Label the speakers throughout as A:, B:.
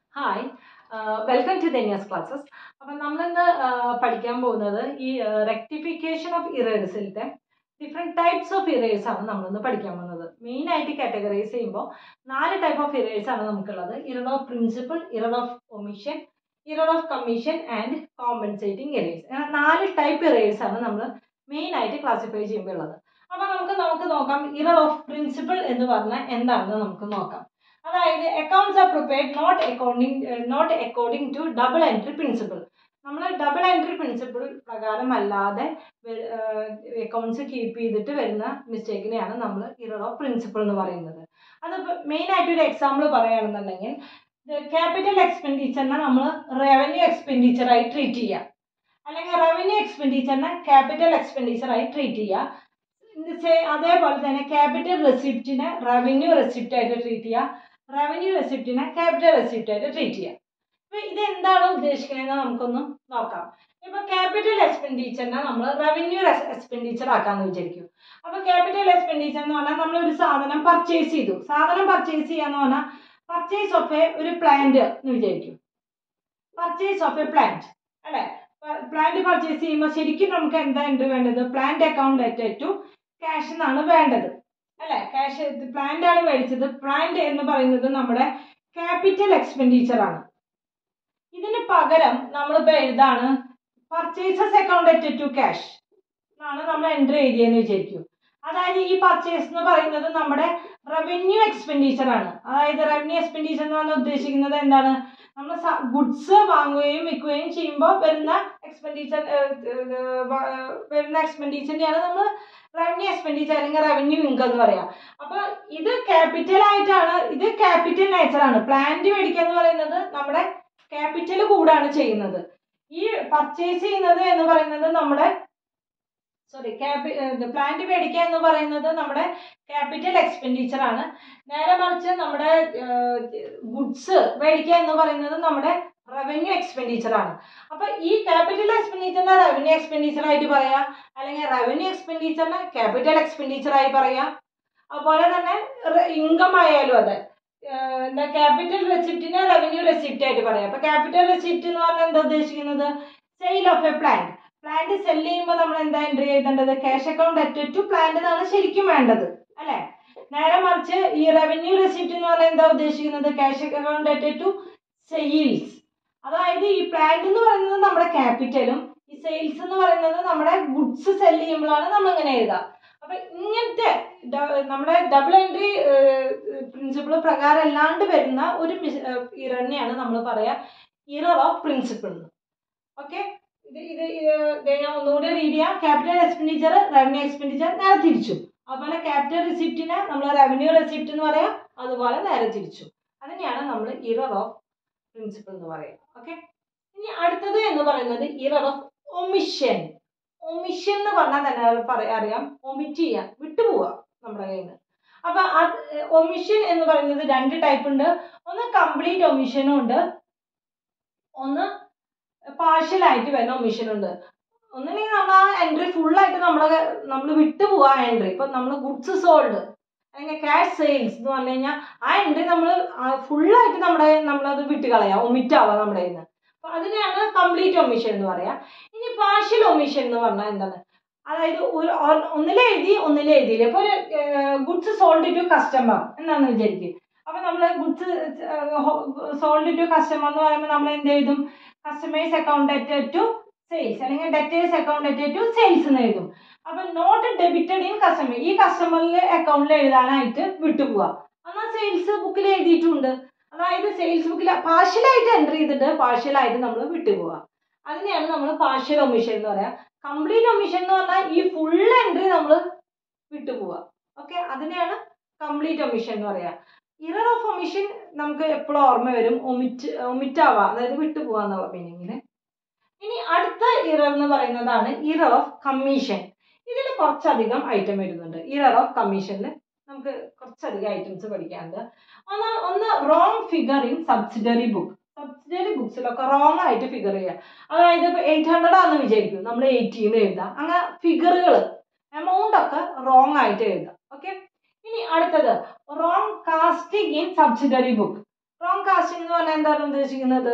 A: hi welcome to ദനിയാസ് classes അപ്പം നമ്മളിന്ന് പഠിക്കാൻ പോകുന്നത് ഈ റെക്ടിഫിക്കേഷൻ ഓഫ് ഇറേഴ്സിലത്തെ ഡിഫറെൻറ്റ് ടൈപ്സ് ഓഫ് ഇറേഴ്സ് ആണ് നമ്മളിന്ന് പഠിക്കാൻ പോകുന്നത് മെയിൻ ആയിട്ട് കാറ്റഗറൈസ് ചെയ്യുമ്പോൾ നാല് ടൈപ്പ് ഓഫ് ഇറേഴ്സ് ആണ് നമുക്കുള്ളത് error of principle error of omission error of commission and compensating errors അങ്ങനെ നാല് ടൈപ്പ് ഇറേഴ്സ് ആണ് നമ്മൾ മെയിൻ ആയിട്ട് ക്ലാസിഫൈ ചെയ്യുമ്പോൾ ഉള്ളത് അപ്പോൾ നമുക്ക് നമുക്ക് നോക്കാം ഇറർ ഓഫ് പ്രിൻസിപ്പിൾ എന്ന് പറഞ്ഞാൽ എന്താണെന്ന് നമുക്ക് നോക്കാം അതായത് accounts are prepared not according not according to double entry principle നമ്മൾ ഡബിൾ എൻട്രി പ്രിൻസിപ്പിൾ പ്രകാരം അല്ലാതെ അക്കൗണ്ട്സ് കീപ്പ് ചെയ്തിട്ട് വരുന്ന മിസ്റ്റേക്കിനെയാണ് നമ്മൾ ഇറർ ഓഫ് പ്രിൻസിപ്പിൾ എന്ന് പറയുന്നത് അത് മെയിൻ ആയിട്ട് ഒരു എക്സാമ്പിൾ പറയുകയാണെന്നുണ്ടെങ്കിൽ ക്യാപിറ്റൽ എക്സ്പെൻഡിച്ചറിനെ നമ്മൾ റവന്യൂ എക്സ്പെൻഡിച്ചറായി ട്രീറ്റ് ചെയ്യുക അല്ലെങ്കിൽ റവന്യൂ എക്സ്പെൻഡിച്ചറിനെ ക്യാപിറ്റൽ എക്സ്പെൻഡിച്ചറായി ട്രീറ്റ് ചെയ്യുക അതേപോലെ തന്നെ ക്യാപിറ്റൽ റെസിപ്റ്റിനെ റവന്യൂ റെസിപ്റ്റ് ആയിട്ട് ട്രീറ്റ് ചെയ്യുക റവന്യൂ റെസിപ്റ്റിനെ ക്യാപിറ്റൽ റെസിപ്റ്റ് ആയിട്ട് ട്രീറ്റ് ചെയ്യുക അപ്പോൾ ഇത് എന്താണ് ഉദ്ദേശിക്കുന്നതെന്ന് നമുക്കൊന്ന് നോക്കാം ഇപ്പോൾ ക്യാപിറ്റൽ എക്സ്പെൻഡിച്ചറിനെ നമ്മൾ റവന്യൂ എക്സ്പെൻഡിച്ചർ ആക്കാമെന്ന് വിചാരിക്കും അപ്പോൾ ക്യാപിറ്റൽ എക്സ്പെൻഡിച്ചർ എന്ന് പറഞ്ഞാൽ നമ്മൾ ഒരു സാധനം പർച്ചേസ് ചെയ്തു സാധനം പർച്ചേസ് ചെയ്യാന്ന് പറഞ്ഞാൽ പർച്ചേസ് ഓഫ് എ ഒരു പ്ലാന്റ് എന്ന് വിചാരിക്കും പർച്ചേസ് ഓഫ് എ പ്ലാന്റ് അല്ലേ പ്ലാന്റ് പർച്ചേസ് ചെയ്യുമ്പോൾ ശരിക്കും നമുക്ക് എന്താ എൻട്രി വേണ്ടത് plant account at to cash എന്നാണ് വേണ്ടത് അല്ലേ ക്യാഷ് പ്ലാന്റ് ആണ് മേടിച്ചത് പ്ലാന്റ് എന്ന് പറയുന്നത് നമ്മുടെ ക്യാപിറ്റൽ എക്സ്പെൻഡിച്ചർ ആണ് ഇതിന് പകരം നമ്മളിപ്പോൾ എഴുതാണ് purchases account at to cash എന്നാണ് നമ്മൾ എൻട്രി എഴുതിയെന്ന് വിചാരിക്കും അതായത് ഈ പർച്ചേസ് എന്ന് പറയുന്നത് നമ്മുടെ റവന്യൂ എക്സ്പെൻഡിച്ചർ ആണ് അതായത് റവന്യൂ എക്സ്പെൻഡിച്ചർ എന്ന് പറഞ്ഞാൽ ഉദ്ദേശിക്കുന്നത് എന്താണ് നമ്മൾ ഗുഡ്സ് വാങ്ങുകയും വിൽക്കുകയും ചെയ്യുമ്പോൾ വരുന്ന എക്സ്പെൻഡിച്ചർ വരുന്ന എക്സ്പെൻഡിച്ചറിനെയാണ് നമ്മൾ റവന്യൂ എക്സ്പെൻഡിച്ചർ അല്ലെങ്കിൽ റവന്യൂ ഇൻകം എന്ന് പറയാം അപ്പോൾ ഇത് ക്യാപിറ്റൽ ആയിട്ടാണ് ഇത് ക്യാപിറ്റൽ നേച്ചർ ആണ് പ്ലാന്റ് മേടിക്കുക എന്ന് പറയുന്നത് നമ്മുടെ ക്യാപിറ്റൽ കൂടാണ് ചെയ്യുന്നത് ഈ പർച്ചേസ് ചെയ്യുന്നത് എന്ന് പറയുന്നത് നമ്മുടെ സോറി ക്യാപി പ്ലാന്റ് മേടിക്കുക എന്ന് പറയുന്നത് നമ്മുടെ ക്യാപിറ്റൽ എക്സ്പെൻഡിച്ചർ ആണ് നേരെ മറിച്ച് നമ്മുടെ ഗുഡ്സ് മേടിക്കുക എന്ന് പറയുന്നത് നമ്മുടെ റവന്യൂ എക്സ്പെൻഡിച്ചർ ആണ് അപ്പൊ ഈ ക്യാപിറ്റൽ എക്സ്പെൻഡിച്ചറിനെ റവന്യൂ എക്സ്പെൻഡിച്ചർ ആയിട്ട് പറയാം അല്ലെങ്കിൽ റവന്യൂ എക്സ്പെൻഡിച്ചറിനെ ക്യാപിറ്റൽ എക്സ്പെൻഡിച്ചർ ആയി പറയാം അതുപോലെ തന്നെ ഇൻകം ആയാലും അതെ എന്താ ക്യാപിറ്റൽ റെസിപ്റ്റിനെ റവന്യൂ റെസിപ്റ്റ് ആയിട്ട് പറയാം അപ്പൊ ക്യാപിറ്റൽ റെസിപ്റ്റ് എന്ന് പറഞ്ഞാൽ എന്താ ഉദ്ദേശിക്കുന്നത് sale of a plant plant sell ചെയ്യുമ്പോൾ നമ്മൾ എന്താ എൻട്രി ചെയ്തേണ്ടത് cash account at to plant എന്നാണ് ശരിക്കും വേണ്ടത് അല്ലെ നേരെ മറിച്ച് ഈ റവന്യൂ റെസിപ്റ്റ് എന്ന് പറഞ്ഞാൽ എന്താ ഉദ്ദേശിക്കുന്നത് cash account at to sales അതായത് ഈ പ്ലാന്റ് എന്ന് പറയുന്നത് നമ്മുടെ ക്യാപിറ്റലും ഈ സെയിൽസ് എന്ന് പറയുന്നത് നമ്മുടെ ഗുഡ്സ് സെല് ചെയ്യുമ്പോഴാണ് നമ്മൾ ഇങ്ങനെ എഴുതുക അപ്പൊ ഇങ്ങനത്തെ നമ്മുടെ ഡബിൾ എൻട്രി പ്രിൻസിപ്പിൾ പ്രകാരം അല്ലാണ്ട് വരുന്ന ഒരു ഇറന്നെയാണ് നമ്മൾ പറയാ ഇറർ ഓഫ് പ്രിൻസിപ്പിൾ ഓക്കെ ഇത് ഇത് ഇത് ഞാൻ ഒന്നുകൂടി റീഡ് ചെയ്യാം ക്യാപിറ്റൽ എക്സ്പെൻഡിച്ചർ റവന്യൂ എക്സ്പെൻഡിച്ചർ നേരെ തിരിച്ചു അതുപോലെ ക്യാപിറ്റൽ റെസിപ്റ്റിനെ നമ്മൾ റവന്യൂ റെസിപ്റ്റ് എന്ന് പറയാം അതുപോലെ നേരെ തിരിച്ചു അതിനെയാണ് നമ്മൾ ഇറർ ഓഫ് പ്രിൻസിപ്പിൾ എന്ന് പറയുക ഓക്കെ ഇനി അടുത്തത് എന്ന് പറയുന്നത് ഇറർ ഓഫ് ഒമിഷൻ ഒമിഷൻ എന്ന് പറഞ്ഞാൽ തന്നെ പറയാ അറിയാം ഒമിറ്റ് ചെയ്യാൻ വിട്ടുപോവുക നമ്മുടെ കയ്യിൽ നിന്ന് അപ്പൊ അത് ഒമിഷൻ എന്ന് പറയുന്നത് രണ്ട് ടൈപ്പ് ഉണ്ട് ഒന്ന് കംപ്ലീറ്റ് ഒമിഷനും ഉണ്ട് ഒന്ന് പാർഷ്യൽ ആയിട്ട് വരുന്ന ഒമിഷൻ ഉണ്ട് ഒന്നില്ലെങ്കിൽ നമ്മൾ ആ എൻട്രി ഫുൾ ആയിട്ട് നമ്മളെ നമ്മൾ വിട്ടുപോവാ ആ എൻട്രി ഇപ്പൊ നമ്മൾ ഗുഡ്സ് സോൾഡ് അല്ലെങ്കിൽ ക്യാഷ് സെയിൽസ് എന്ന് പറഞ്ഞു കഴിഞ്ഞാൽ ആ എൻട്രി നമ്മൾ ഫുള്ളായിട്ട് നമ്മുടെ നമ്മളത് വിട്ട് കളയാം ഒമിറ്റ് ആവാം നമ്മുടെ കയ്യിൽ നിന്ന് അപ്പൊ അതിനെയാണ് കംപ്ലീറ്റ് ഒമിഷൻ എന്ന് പറയാം ഇനി പാർഷ്യൽ ഒമിഷൻ എന്ന് പറഞ്ഞാൽ എന്താണ് അതായത് ഒരു ഒന്നിലെ എഴുതി ഒന്നിലെ എഴുതിയില്ല ഇപ്പൊ ഒരു ഗുഡ്സ് സോൾഡ് ടു കസ്റ്റമർ എന്നാന്ന് വിചാരിക്കും അപ്പൊ നമ്മൾ ഗുഡ്സ് സോൾഡ് ടു കസ്റ്റമർ എന്ന് പറയുമ്പോൾ നമ്മൾ എന്ത് എഴുതും customers account at to sales അല്ലെങ്കിൽ debtors account at to sales എന്ന് എഴുതും അപ്പൊ നോട്ട് ഡെബിറ്റഡ് ഇൻ കസ്റ്റമർ ഈ കസ്റ്റമറിലെ അക്കൗണ്ടിൽ എഴുതാനായിട്ട് വിട്ടുപോവുക എന്നാൽ സെയിൽസ് ബുക്കിൽ എഴുതിയിട്ടുണ്ട് അതായത് സെയിൽസ് ബുക്കിൽ പാർഷ്യലായിട്ട് എൻട്രി ചെയ്തിട്ട് പാർഷ്യലായിട്ട് നമ്മൾ വിട്ടുപോവുക അതിനെയാണ് നമ്മൾ പാർഷ്യൽ ഒമിഷൻ എന്ന് പറയാം കംപ്ലീറ്റ് ഒമിഷൻ എന്ന് പറഞ്ഞാൽ ഈ ഫുൾ എൻട്രി നമ്മൾ വിട്ടുപോവുക ഓക്കെ അതിനെയാണ് കംപ്ലീറ്റ് ഒമിഷൻ എന്ന് പറയാം ഇറർ ഓഫ് ഒമിഷൻ നമുക്ക് എപ്പോഴും ഓർമ്മ വരും ഒമിറ്റ് ഒമിറ്റ് ആവാം അതായത് വിട്ടുപോവാ എന്നുള്ള മീനിങ്ങിൽ ഇനി അടുത്ത ഇറർ എന്ന് പറയുന്നതാണ് ഇറർ ഓഫ് കമ്മീഷൻ ഇതിൽ കുറച്ചധികം ഐറ്റം വരുന്നുണ്ട് ഇറർ ഓഫ് കമ്മീഷനിൽ നമുക്ക് കുറച്ചധികം ഐറ്റംസ് പഠിക്കാനുണ്ട് ഒന്ന് ഒന്ന് wrong figure in subsidiary book subsidiary ബുക്സിലൊക്കെ റോങ് ആയിട്ട് ഫിഗർ ചെയ്യുക അതായത് ഇപ്പോൾ എയ്റ്റ് ഹൺഡ്രഡ് ആണെന്ന് വിചാരിക്കും നമ്മൾ എയ്റ്റീന്ന് എഴുതാം അങ്ങനെ ഫിഗറുകൾ എമൗണ്ട് ഒക്കെ റോങ് ആയിട്ട് എഴുതാം ഓക്കെ ഇനി അടുത്തത് wrong casting in subsidiary book wrong casting എന്ന് പറഞ്ഞാൽ എന്താണ് ഉദ്ദേശിക്കുന്നത്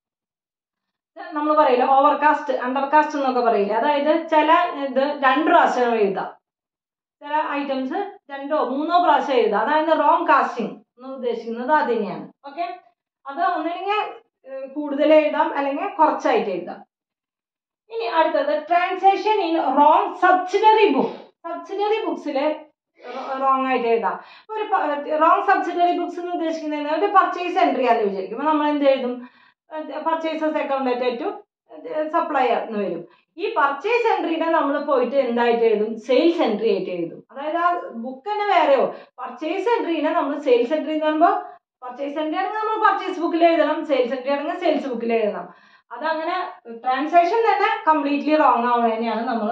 A: നമ്മൾ പറയില്ല ഓവർകാസ്റ്റ് അണ്ടർകാസ്റ്റ് എന്നൊക്കെ പറയില്ല അതായത് ചില ഇത് രണ്ട് പ്രാവശ്യം എഴുതാം ചില ഐറ്റംസ് രണ്ടോ മൂന്നോ പ്രാവശ്യം എഴുതാം അതായത് റോങ് കാസ്റ്റിംഗ് എന്ന് ഉദ്ദേശിക്കുന്നത് അത് തന്നെയാണ് ഓക്കെ അത് ഒന്നില്ലെങ്കിൽ കൂടുതൽ എഴുതാം അല്ലെങ്കിൽ കുറച്ചായിട്ട് എഴുതാം ഇനി അടുത്തത് transaction in wrong subsidiary book subsidiary ബുക്സിൽ റോങ് ആയിട്ട് എഴുതാം ഒരു റോങ് സബ്സിഡറി ബുക്സ് എന്ന് ഉദ്ദേശിക്കുന്നത് ഒരു പർച്ചേസ് എൻട്രി ആണെന്ന് വിചാരിക്കും അപ്പോൾ നമ്മൾ എന്ത് എഴുതും പർച്ചേസസ് അക്കൗണ്ട് ടു സപ്ലയർ എന്ന് വരും ഈ പർച്ചേസ് എൻട്രിയുടെ നമ്മൾ പോയിട്ട് എന്തായിട്ട് എഴുതും സെയിൽസ് എൻട്രി ആയിട്ട് എഴുതും അതായത് ആ ബുക്ക് തന്നെ വേറെയോ പർച്ചേസ് എൻട്രീനെ നമ്മൾ സെയിൽസ് എൻട്രി എന്ന് പറയുമ്പോൾ പർച്ചേസ് എൻട്രി ആണെങ്കിൽ നമ്മൾ പർച്ചേസ് ബുക്കിൽ എഴുതണം സെയിൽസ് എൻട്രി ആണെങ്കിൽ സെയിൽസ് ബുക്കിൽ എഴുതണം അതങ്ങനെ ട്രാൻസാക്ഷൻ തന്നെ കംപ്ലീറ്റ്ലി റോങ് ആവുന്നതിനെയാണ് നമ്മൾ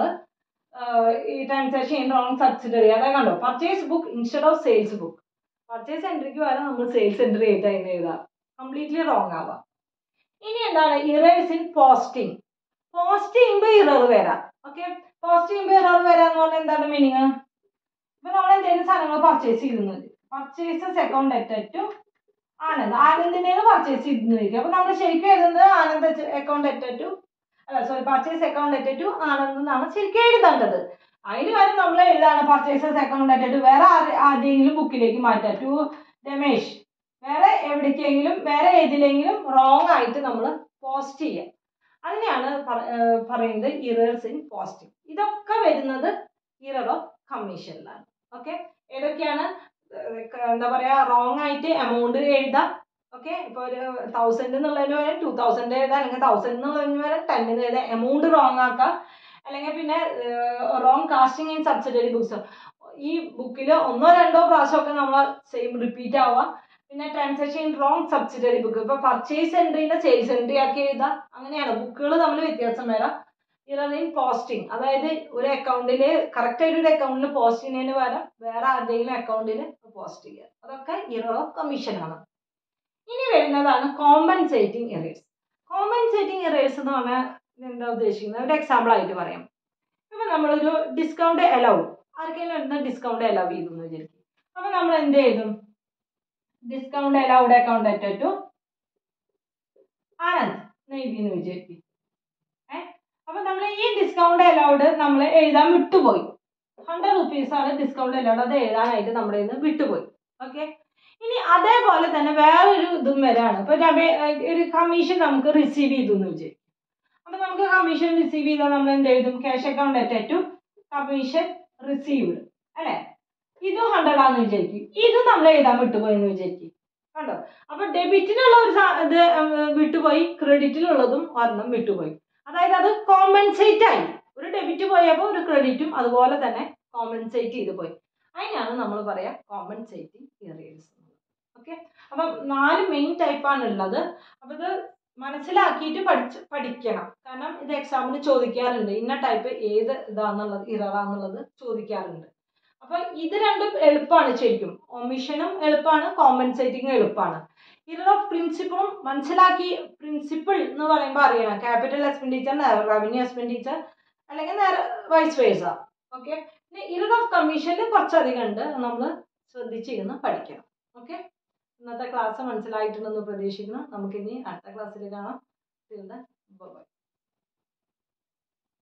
A: ഈ ട്രാൻസാക്ഷൻ റോങ് സബ്സിഡറി അതായത് കണ്ടോ purchase book instead of sales book purchase എൻട്രിക്ക് പകരം നമ്മൾ സെയിൽസ് എൻട്രി ആയിട്ട് അതിന് എഴുതാം കംപ്ലീറ്റ്ലി റോങ് ആവാം ഇനി എന്താണ് ഇറേഴ്സ് ഇൻ പോസ്റ്റിംഗ് പോസ്റ്റ് ചെയ്യുമ്പോൾ ഇറർ വരാം ഓക്കെ പോസ്റ്റ് ചെയ്യുമ്പോൾ ഇറർ വരാന്ന് പറഞ്ഞാൽ എന്താണ് മീനിങ് ഇപ്പൊ നമ്മൾ എന്തെങ്കിലും സാധനങ്ങൾ പർച്ചേസ് ചെയ്യുന്നത് പർച്ചേസസ് അക്കൗണ്ട് ടു ആനന്ദ് ആനന്ദിന്റെ പർച്ചേസ് ചെയ്തിരിക്കും അപ്പൊ നമ്മൾ ശരിക്കും എഴുതുന്നത് ആനന്ദ് അക്കൗണ്ട് ടു അല്ല sorry purchase account to Anand എന്നാണ് ശരിക്കും എഴുതേണ്ടത് അതിന് വരെ നമ്മൾ എഴുതാണ് പർച്ചേസസ് അക്കൗണ്ട് ടു വേറെ ആരെ- ആരുടെയെങ്കിലും ബുക്കിലേക്ക് മാറ്റാം ടു രമേശ് വേറെ എവിടേക്കെങ്കിലും വേറെ ഏതിലെങ്കിലും റോങ് ആയിട്ട് നമ്മൾ പോസ്റ്റ് ചെയ്യാം അതിനെയാണ് പറ- ഏർ പറയുന്നത് ഇറേഴ്സ് ഇൻ പോസ്റ്റിംഗ് ഇതൊക്കെ വരുന്നത് ഇറർ ഓഫ് കമ്മീഷനിലാണ് ഓക്കെ ഏതൊക്കെയാണ് ഏർ ക- എന്താ പറയാ റോങ് ആയിട്ട് എമൗണ്ട് എഴുതാം ഓക്കെ ഇപ്പൊ ഒരു തൗസൻഡ് എന്നുള്ളതിന് പകരം ടൂ തൗസൻഡ് എഴുതാം അല്ലെങ്കിൽ തൗസൻഡ് എന്നുള്ളതിന് പകരം ടെന്നിന് എഴുതാം എമൗണ്ട് റോങ് ആക്കാം അല്ലെങ്കിൽ പിന്നെ wrong casting in subsidiary books ഈ ബുക്കിൽ ഒന്നോ രണ്ടോ പ്രാവശ്യമൊക്കെ നമ്മൾ സെയിം റിപ്പീറ്റ് ആവാം പിന്നെ ട്രാൻസാക്ഷൻ റോങ് സബ്സിഡറി ബുക്ക് ഇപ്പൊ പർച്ചേസ് എൻട്രീനെ സെയിൽസ് എൻട്രി ആക്കി എഴുതാം അങ്ങനെയാണ് ബുക്കുകൾ തമ്മിൽ വ്യത്യാസം വരാം ഇറർ ഇൻ പോസ്റ്റിംഗ് അതായത് ഒരു അക്കൗണ്ടിൽ കറക്റ്റ് ആയിട്ട് ഒരു അക്കൗണ്ടിൽ പോസ്റ്റ് ചെയ്യുന്നതിന് പകരം വേറെ ആരുടെയെങ്കിലും അക്കൗണ്ടിൽ പോസ്റ്റ് ചെയ്യുക അതൊക്കെ ഇറർ ഓഫ് കമ്മീഷൻ ആണ് ഇനി വരുന്നതാണ് കോമ്പൻസേറ്റിംഗ് ഇറേഴ്സ് കോമ്പൻസേറ്റിംഗ് ഇറേഴ്സ് എന്ന് പറഞ്ഞാൽ എന്താ ഉദ്ദേശിക്കുന്നത് ഒരു എക്സാമ്പിൾ ആയിട്ട് പറയാം ഇപ്പൊ നമ്മളൊരു ഡിസ്കൗണ്ട് അലൗ ആർക്കെങ്കിലും വരുന്ന ഡിസ്കൗണ്ട് അലൗ ചെയ്തു എന്ന് വിചാരിക്കും അപ്പൊ നമ്മൾ എന്ത് ചെയ്തും discount allowed account to Anand എഴുതി എന്ന് വിചാരിക്കും ഏ അപ്പൊ നമ്മൾ ഈ ഡിസ്കൗണ്ട് അലൗഡ് നമ്മൾ എഴുതാൻ വിട്ടുപോയി ഹൺഡ്രഡ് റുപ്പീസ് ആണ് ഡിസ്കൗണ്ട് അലൗഡ് അത് എഴുതാനായിട്ട് നമ്മുടെ നിന്ന് വിട്ടുപോയി ഓക്കെ ഇനി അതേപോലെ തന്നെ വേറൊരു ഇതും വരാണ് ഇപ്പൊ രമേ ഒരു കമ്മീഷൻ നമുക്ക് റിസീവ് ചെയ്തു എന്ന് വിചാരിക്കും അപ്പൊ നമുക്ക് കമ്മീഷൻ റിസീവ് ചെയ്താൽ നമ്മൾ എന്ത് എഴുതും cash account to commission received അല്ലെ ഇതും ഹൺഡ്രഡ് ആണെന്ന് വിചാരിക്കും ഇതും നമ്മൾ എഴുതാൻ വിട്ടുപോയി എന്ന് വിചാരിക്കും കണ്ടോ അപ്പൊ ഡെബിറ്റിനുള്ള ഒരു സാ- ഇത് ഉം, വിട്ടുപോയി ക്രെഡിറ്റിലുള്ളതും ഒരെണ്ണം വിട്ടുപോയി അതായത് അത് കോമ്പൻസേറ്റ് ആയി ഒരു ഡെബിറ്റ് പോയപ്പോൾ ഒരു ക്രെഡിറ്റും അതുപോലെ തന്നെ കോമ്പൻസേറ്റ് ചെയ്ത് പോയി അതിനാണ് നമ്മൾ പറയാ കോമ്പൻസേറ്റിംഗ് ഇയറിയേഴ്സ് ഓക്കെ അപ്പം നാല് മെയിൻ ടൈപ്പാണ് ഉള്ളത് അപ്പൊ ഇത് മനസ്സിലാക്കിയിട്ട് പഠിച്ച് പഠിക്കണം കാരണം ഇത് എക്സാമിന് ചോദിക്കാറുണ്ട് ഇന്ന ടൈപ്പ് ഏത് ഇതാന്നുള്ളത് ഇററാന്നുള്ളത് ചോദിക്കാറുണ്ട് അപ്പൊ ഇത് രണ്ടും എളുപ്പമാണ് ശരിക്കും ഒമിഷനും എളുപ്പമാണ് കോമ്പൻസേറ്റിംഗ് എളുപ്പമാണ് ഇറർ ഓഫ് പ്രിൻസിപ്പിളും മനസ്സിലാക്കി പ്രിൻസിപ്പിൾ എന്ന് പറയുമ്പോൾ അറിയണം ക്യാപിറ്റൽ എക്സ്പെൻഡിച്ചർ റവന്യൂ എക്സ്പെൻഡിച്ചർ അല്ലെങ്കിൽ നേരെ വൈസ് വേഴ്സ ഓക്കെ പിന്നെ ഇറർ ഓഫ് കമ്മീഷനിൽ കുറച്ചധികം ഉണ്ട് നമ്മൾ ശ്രദ്ധിച്ചിരുന്ന് പഠിക്കണം ഓക്കെ ഇന്നത്തെ ക്ലാസ് മനസ്സിലായിട്ടുണ്ടെന്ന് പ്രതീക്ഷിക്കുന്നു നമുക്കിനി അടുത്ത ക്ലാസ്സിൽ കാണാം ബൈ